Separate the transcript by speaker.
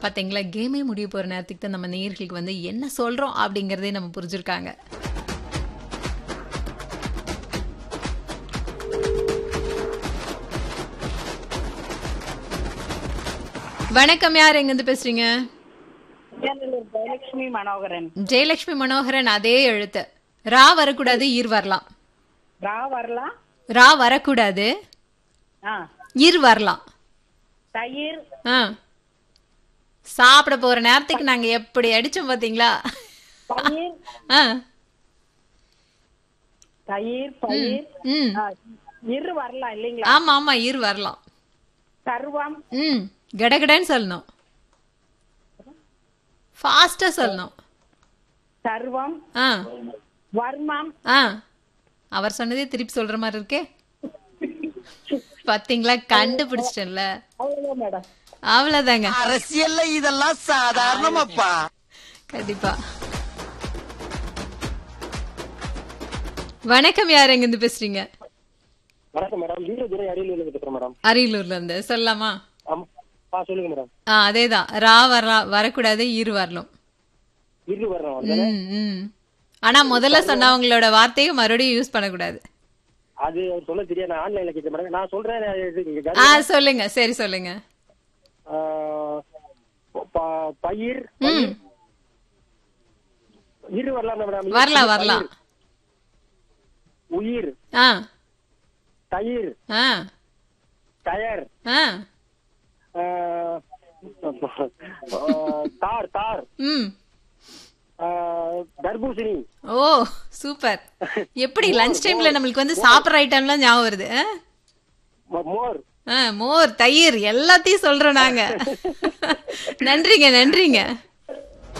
Speaker 1: பாத்தீங்களா கேமே முடிய போற நேரத்துக்கு தான் நம்ம நேயர்களுக்கு வந்து என்ன சொல்றோம் அப்படிங்கறதே நம்ம புரிஞ்சிருக்காங்க வணக்கம் யார் எங்க இருந்து பேசுறீங்க
Speaker 2: சேனலூர் ஜெயலட்சுமி மனோகரன்
Speaker 1: ஜெயலட்சுமி மனோகரன் அதே எழுத்து ரா வரக்கூடாது ஈர் வரலாம்
Speaker 2: ரா வரலாம்
Speaker 1: ரா வரக்கூடாது
Speaker 2: ஆ
Speaker 1: ஈர் வரலாம்
Speaker 2: தயிர்
Speaker 1: ஆ சாப்பிட போற நேரத்துக்கு நாங்க எப்படி அடிச்சோம் பாத்தீங்களா
Speaker 2: பயிர்
Speaker 1: ஆ
Speaker 2: தயிர் பயிர்
Speaker 1: ம்
Speaker 2: ஆ, இரு வரலாம் இல்லைங்களா
Speaker 1: ஆமா ஆமா ஈர் வரலாம்
Speaker 2: சர்வம்
Speaker 1: ம் கடகடன்னு சொல்லணும் ஃபாஸ்டா சொல்லணும்
Speaker 2: சர்வம்
Speaker 1: ஆ
Speaker 2: வர்மம்
Speaker 1: ஆ அவர் சொன்னதே திருப்பி சொல்ற மாதிரி இருக்கே பாத்தீங்களா கண்டுபிடிச்சிட்டேன்ல
Speaker 2: அவ்வளவுதான் மேடம்
Speaker 1: அவ்வளவுதாங்க
Speaker 3: அரசியல்ல இதெல்லாம் சாதாரணமாப்பா
Speaker 1: கண்டிப்பா வணக்கம் யார் எங்க இருந்து பேசுறீங்க
Speaker 4: வணக்கம் மேடம் வீரதுரை அரியலூர்ல இருந்து பேசுறேன் மேடம்
Speaker 1: அரியலூர்ல இருந்து சொல்லலாமா
Speaker 4: ஆமா ஆ சொல்லுங்க மேடம்
Speaker 1: ஆ அதேதான் ரா வர வரக்கூடாது ஈர் வரணும்
Speaker 4: இரு வரணும்
Speaker 1: ம், ம். ஆனா முதல்ல சொன்னவங்களோட வார்த்தையை மறுபடியும் யூஸ் பண்ணக்கூடாது
Speaker 4: அது அவர் சொல்ல தெரியாது நான் ஆன்லைன்ல கேட்க மேடம் நான் சொல்றேன் இது இங்க
Speaker 1: ஆ
Speaker 4: கரு-
Speaker 1: சொல்லுங்க சரி சொல்லுங்க
Speaker 4: ஆ, ப- பயிர்
Speaker 1: ம்
Speaker 4: இரு வரலாம் மேடம்
Speaker 1: வரலாம் வரலாம்
Speaker 4: பயிர், உயிர்
Speaker 1: ஆ
Speaker 4: தயிர்
Speaker 1: ஆ
Speaker 4: டயர்
Speaker 1: ஆ
Speaker 4: ஆ, ஆ, தார் தார்
Speaker 1: ம்
Speaker 4: ஆ, தர்பூசணி
Speaker 1: ஓ சூப்பர் எப்படி லஞ்ச் டைம்ல நம்மளுக்கு வந்து சாப்பிட்ற ஐட்டம்லாம் ஞாபகம் வருது ஆ?
Speaker 4: ம- மோர்
Speaker 1: ஆ, மோர் தயிர் எல்லாத்தையும் சொல்றோம் நாங்க நன்றிங்க நன்றிங்க